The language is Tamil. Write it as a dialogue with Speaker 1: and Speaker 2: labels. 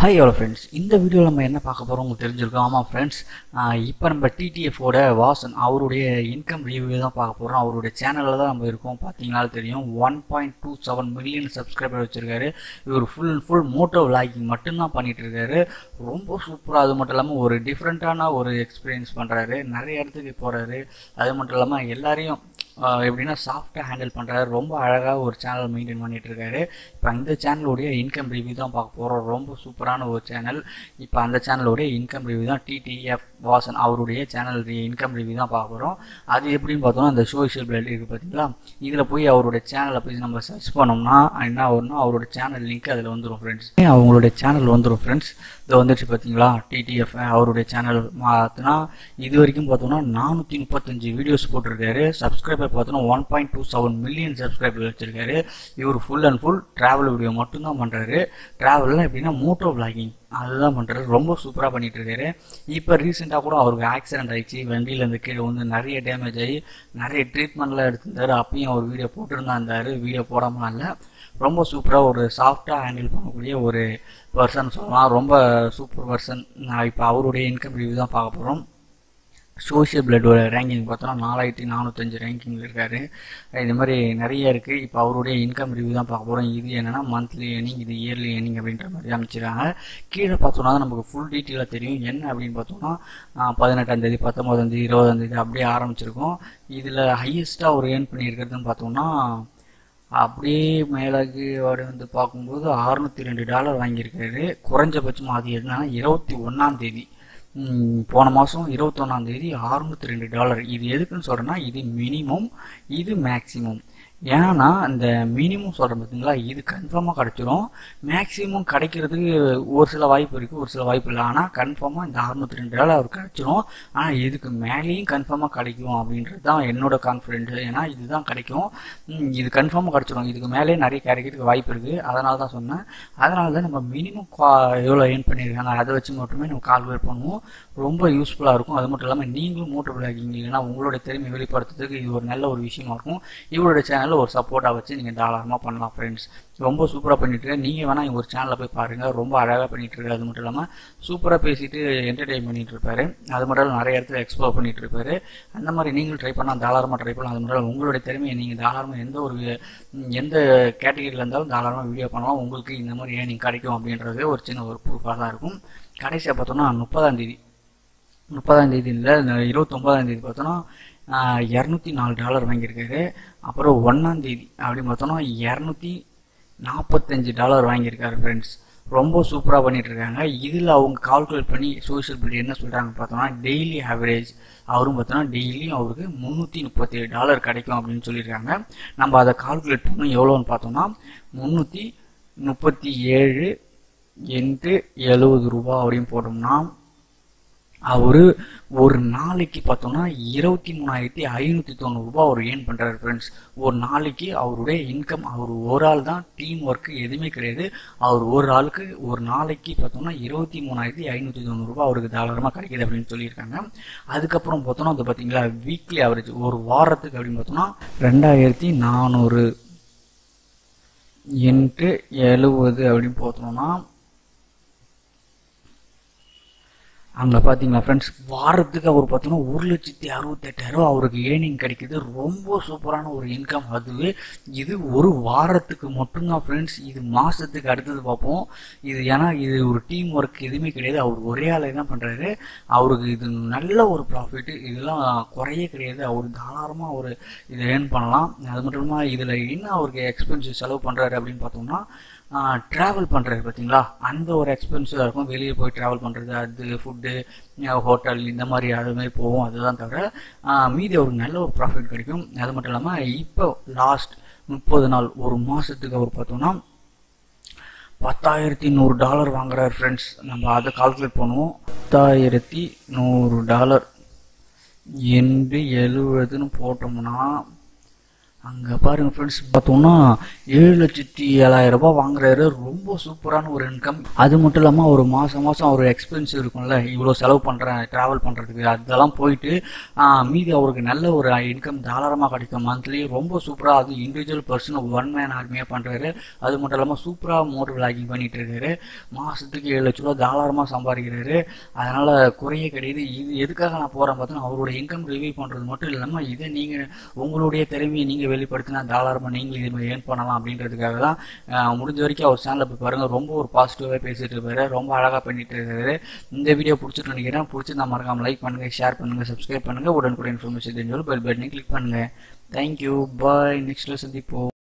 Speaker 1: ஹாய் எவ்வளோ ஃப்ரெண்ட்ஸ் இந்த வீடியோவில் நம்ம என்ன பார்க்க போகிறோம் உங்களுக்கு தெரிஞ்சிருக்கோம் ஆமாம் ஃப்ரெண்ட்ஸ் இப்போ நம்ம டிடிஎஃபோட வாசன் அவருடைய இன்கம் ரிவ்யூ தான் பார்க்க போகிறோம் அவருடைய சேனலில் தான் நம்ம இருக்கோம் பார்த்தீங்கனாலும் தெரியும் one point two seven million subscriber வச்சுருக்காரு இவர் full and full moto vlogging மட்டும்தான் பண்ணிட்டு இருக்காரு ரொம்ப சூப்பராக அது மட்டும் இல்லாமல் ஒரு டிஃப்ரெண்ட்டான ஒரு எக்ஸ்பீரியன்ஸ் பண்ணுறாரு நிறைய இடத்துக்கு போகிறாரு அது மட்டும் இல்லாமல் எல்லாரையும் ஆஹ் எப்படின்னா சாஃப்டாக ஹேண்டில் பண்ணுறாரு ரொம்ப அழகாக ஒரு சேனல் மெயின்டைன் பண்ணிட்டு இருக்காரு இப்போ இந்த சேனலுடைய இன்கம் ரிவ்யூ தான் பார்க்க போகிறோம் ரொம்ப சூப்பரான ஒரு சேனல் இப்போ அந்த சேனலுடைய இன்கம் ரிவ்யூ தான் டிடிஎஃப் வாசன் அவருடைய சேனல் இன்கம் ரிவ்யூ தான் பார்க்க போகிறோம் அது எப்படின்னு பார்த்தோம்னா அந்த சோஷியல் பிளட் இருக்குது பார்த்தீங்களா இதில் போய் அவருடைய சேனலை போய் நம்ம சர்ச் பண்ணோம்னா என்ன வரும்னா அவரோட சேனல் லிங்க் அதில் வந்துடும் ஃப்ரெண்ட்ஸ் அவங்களுடைய சேனல் வந்துடும் ஃப்ரெண்ட்ஸ் இதை வந்துடுச்சு பார்த்தீங்களா டிடிஎஃப் அவருடைய சேனல் மாற்றினா இது வரைக்கும் பார்த்தோம்னா நானூற்றி முப்பத்தஞ்சு வீடியோஸ் போட்டிருக்காரு சப்ஸ்கிரைபர் பார்த்தோன்னா one point two seven million subscriber வச்சிருக்காரு இவர் full and full travel video மட்டும்தான் பண்ணுறாரு ட்ராவல்லாம் எப்படின்னா மோட்டோ பிளாகிங் அதுதான் பண்ணுறாரு ரொம்ப சூப்பராக பண்ணிட்டு இருக்காரு இப்போ ரீசெண்டாக கூட அவருக்கு ஆக்சிடென்ட் ஆயிடுச்சு வண்டியிலேருந்து கீழே வந்து நிறைய டேமேஜ் ஆகி நிறைய ட்ரீட்மெண்ட்லாம் எடுத்திருந்தாரு அப்பயும் அவர் வீடியோ போட்டுருந்தா இருந்தார் வீடியோ போடாமல் இல்லை ரொம்ப சூப்பராக ஒரு சாஃப்டாக ஹேண்டில் பண்ணக்கூடிய ஒரு பர்சன் சொல்லலாம் ரொம்ப சூப்பர் பர்சன் இப்போ அவருடைய இன்கம் ரிவ்யூ தான் பார்க்க போகிறோம் சோஷியல் பிளட்டோட ரேங்கிங் பார்த்தோன்னா நாலாயிரத்தி நானூற்றஞ்சு ரேங்கிங் இருக்காரு இது மாதிரி நிறைய இருக்குது இப்போ அவருடைய இன்கம் ரிவ்யூ தான் பார்க்க போகிறோம் இது என்னென்னா மந்த்லி ஏர்னிங் இது இயர்லி ஏர்னிங் அப்படின்ற மாதிரி அமைச்சிருக்காங்க கீழே பார்த்தோன்னா தான் நமக்கு ஃபுல் டீட்டெயிலாக தெரியும் என்ன அப்படின்னு பார்த்தோம்னா பதினெட்டாந்தேதி பத்தொம்போதாந்தேதி இருபதாந்தேதி அப்படியே ஆரம்பிச்சிருக்கோம் இதில் ஹையஸ்ட்டாக அவர் ஏர்ன் பண்ணியிருக்கிறதுன்னு பார்த்தோம்னா அப்படியே மேலாகி அவர் வந்து பார்க்கும்போது அறுநூத்தி ரெண்டு டாலர் வாங்கியிருக்காரு குறைஞ்சபட்சம் அது என்னன்னா இருபத்தி ஒன்றாம் தேதி ம், போன மாதம் இருபத்தொன்னாம் தேதி அறுநூத்தி ரெண்டு டாலர் இது எதுக்குன்னு சொல்கிறேன்னா இது மினிமம் இது மேக்ஸிமம் ஏன்னா இந்த மினிமம் சொல்கிறேன் பார்த்தீங்களா இது கன்ஃபார்மாக கிடச்சிரும் மேக்ஸிமம் கிடைக்கிறதுக்கு ஒரு சில வாய்ப்பு இருக்குது ஒரு சில வாய்ப்பு இல்லை ஆனால் கன்ஃபார்மாக இந்த அறுநூத்தி ரெண்டு டாலர் அவர் கிடச்சிரும் ஆனால் இதுக்கு மேலேயும் கன்ஃபார்மாக கிடைக்கும் அப்படின்றது தான் என்னோட கான்ஃபிடென்ட் ஏன்னா இதுதான் கிடைக்கும் ம், இது கன்ஃபார்மாக கிடச்சிரும் இதுக்கு மேலே நிறைய கிடைக்கிறதுக்கு வாய்ப்பு இருக்குது அதனால தான் சொன்னேன் அதனால தான் நம்ம மினிமம் எவ்வளோ ஏர்ன் பண்ணியிருக்காங்க அதை வச்சு மட்டுமே நம்ம கால்குலேட் பண்ணுவோம் ரொம்ப யூஸ்ஃபுல்லாக இருக்கும் அது மட்டும் இல்லாமல் நீங்களும் மோட்டர் பிளாகிங் இல்லைன்னா உங்களோட திறமை வெளிப்படுத்துறதுக்கு இது ஒரு நல்ல ஒரு விஷயமா இருக்கும் இவரோட சேனலில் ஒரு சப்போர்ட்டாக வச்சு நீங்கள் தாராளமாக பண்ணலாம் ஃப்ரெண்ட்ஸ் ரொம்ப சூப்பராக பண்ணிட்டு இருக்காரு நீங்கள் வேணால் இவர் சேனலில் போய் பாருங்கள் ரொம்ப அழகாக பண்ணிட்டு இருக்காரு அது மட்டும் இல்லாமல் சூப்பராக பேசிட்டு என்டர்டெயின் பண்ணிட்டு இருப்பாரு அது மட்டும் இல்லாமல் நிறைய இடத்துல எக்ஸ்ப்ளோர் பண்ணிட்டு இருப்பாரு அந்த மாதிரி நீங்களும் ட்ரை பண்ணலாம் தாராளமாக ட்ரை பண்ணலாம் அது மட்டும் இல்லாமல் உங்களுடைய திறமையை நீங்கள் தாராளமாக எந்த ஒரு ம், எந்த கேட்டகரியில் இருந்தாலும் தாராளமாக வீடியோ பண்ணலாம் உங்களுக்கு இந்த மாதிரி ஏர்னிங் கிடைக்கும் அப்படின்றது ஒரு சின்ன ஒரு ப்ரூஃபாக தான் இருக்கும் கடைசியாக பார்த்தோம்னா முப்பதாம் தேதி முப்பதாம் தேதி இல்லை இருபத்தொம்பதாம் தேதி பார்த்தோன்னா இரநூத்தி நாலு டாலர் வாங்கியிருக்காரு அப்புறம் ஒன்றாம் தேதி அப்படின்னு பார்த்தோன்னா இரநூத்தி நாற்பத்தஞ்சு டாலர் வாங்கியிருக்காரு ஃப்ரெண்ட்ஸ் ரொம்ப சூப்பராக பண்ணிட்டு இருக்காங்க இதில் அவங்க கால்குலேட் பண்ணி சோஷியல் மீடியா என்ன சொல்கிறாங்க பார்த்தோம்னா டெய்லி ஆவரேஜ் அவரும் பார்த்தோன்னா டெய்லியும் அவருக்கு முந்நூற்றி முப்பத்தேழு டாலர் கிடைக்கும் அப்படின்னு சொல்லியிருக்காங்க நம்ம அதை கால்குலேட் பண்ணோம் எவ்வளோன்னு பார்த்தோம்னா முந்நூற்றி முப்பத்தி ஏழு இன்ட்டு எழுபது ரூபா அப்படின்னு போட்டோம்னா அவரு ஒரு நாளைக்கு பார்த்தோம்னா இருபத்தி மூணாயிரத்தி ஐநூற்றி தொண்ணூறுரூபா அவர் ஏர்ன் பண்ணுறாரு ஃப்ரெண்ட்ஸ் ஒரு நாளைக்கு அவருடைய இன்கம் அவர் ஒரு ஆள் தான் டீம் ஒர்க்கு எதுவுமே கிடையாது அவர் ஒரு ஆளுக்கு ஒரு நாளைக்கு பார்த்தோம்னா இருபத்தி மூணாயிரத்தி ஐநூற்றி தொண்ணூறுரூபா அவருக்கு தாராளமாக கிடைக்குது அப்படின்னு சொல்லியிருக்காங்க அதுக்கப்புறம் பார்த்தோம்னா அது பார்த்தீங்களா வீக்லி ஆவரேஜ் ஒரு வாரத்துக்கு அப்படின்னு பார்த்தோம்னா ரெண்டாயிரத்தி நானூறு இன்ட்டு எழுபது அப்படின்னு பார்த்தோம்னா அங்கே பார்த்தீங்களா ஃப்ரெண்ட்ஸ் வாரத்துக்கு அவர் பார்த்தோன்னா ஒரு லட்சத்தி அறுபத்தெட்டாயிரம் அவருக்கு ஏர்னிங் கிடைக்குது ரொம்ப சூப்பரான ஒரு இன்கம் அதுவே இது ஒரு வாரத்துக்கு மட்டும்தான் ஃப்ரெண்ட்ஸ் இது மாதத்துக்கு அடுத்தது பார்ப்போம் இது ஏன்னா இது ஒரு டீம் ஒர்க் எதுவுமே கிடையாது அவர் ஒரே ஆளே தான் பண்ணுறாரு அவருக்கு இது நல்ல ஒரு ப்ராஃபிட் இதெல்லாம் குறையே கிடையாது அவர் தாராளமாக ஒரு இதை ஏர்ன் பண்ணலாம் அது மட்டும் இல்லாமல் இதில் என்ன அவருக்கு எக்ஸ்பென்சிவ் செலவு பண்ணுறாரு அப்படின்னு பார்த்தோம்னா ட்ராவல் பண்ணுறது பார்த்தீங்களா அந்த ஒரு எக்ஸ்பென்சிவாக இருக்கும் வெளியே போய் ட்ராவல் பண்ணுறது அது ஃபுட்டு ஹோட்டல் இந்த மாதிரி அது மாதிரி போகும் அதுதான் தவிர ஆஹ், மீதி ஒரு நல்ல ஒரு ப்ராஃபிட் கிடைக்கும் அது மட்டும் இல்லாமல் இப்போ லாஸ்ட் முப்பது நாள் ஒரு மாதத்துக்கு அவர் பார்த்தோம்னா பத்தாயிரத்தி நூறு டாலர் வாங்குறாரு ஃப்ரெண்ட்ஸ் நம்ம அதை கால்குலேட் பண்ணுவோம் பத்தாயிரத்தி நூறு டாலர் என்று எழுபதுன்னு போட்டோம்னா அங்கே பாருங்க ஃப்ரெண்ட்ஸ் பார்த்தோம்னா ஏழு லட்சத்தி ஏழாயிரம் ரூபாய் வாங்குறாரு ரொம்ப சூப்பரான ஒரு இன்கம் அது மட்டும் இல்லாமல் ஒரு மாதம் மாதம் அவர் எக்ஸ்பென்ஸ் இருக்கும்ல இவ்வளோ செலவு பண்ணுறேன் ட்ராவல் பண்ணுறதுக்கு அதெல்லாம் போயிட்டு ஆஹ், மீதி அவருக்கு நல்ல ஒரு இன்கம் தாராளமாக கிடைக்கும் மந்த்லி ரொம்ப சூப்பராக அது இண்டிவிஜுவல் பர்சன் ஒன் மேன் ஆர்மியாக பண்ணுறாரு அது மட்டும் இல்லாமல் சூப்பராக மோட்டர் விளாகிங் பண்ணிட்டு இருக்காரு மாதத்துக்கு ஏழு லட்ச ரூபா தாராளமாக சம்பாதிக்கிறாரு அதனால் குறையே கிடையாது இது எதுக்காக நான் போகிறேன் பார்த்தீங்கன்னா அவரோட இன்கம் ரிவ்யூ பண்ணுறது மட்டும் இல்லாமல் இதை நீங்கள் உங்களுடைய திறமையை நீங்கள் வெளிப்படுத்தினா தாராளமாக நீங்கள் இது ஏர்ன் பண்ணலாம் அப்படின்றதுக்காக தான் ஆஹ், முடிஞ்ச வரைக்கும் அவர் சேனலில் போய் பாருங்கள் ரொம்ப ஒரு பாசிட்டிவாக பேசிட்டு இருப்பாரு ரொம்ப அழகாக பண்ணிட்டு இருக்காரு இந்த வீடியோ பிடிச்சிட்டு நினைக்கிறேன் பிடிச்சிருந்தா மறக்காம லைக் பண்ணுங்கள் ஷேர் பண்ணுங்கள் சப்ஸ்கிரைப் பண்ணுங்கள் உடனுக்குடன் இன்ஃபர்மேஷன் தெரிஞ்சோம் பெல் பட்டனை கிளிக் பண்ணுங்கள் தேங்க்யூ பாய் நெக்ஸ்ட்டில் சந்திப்போம்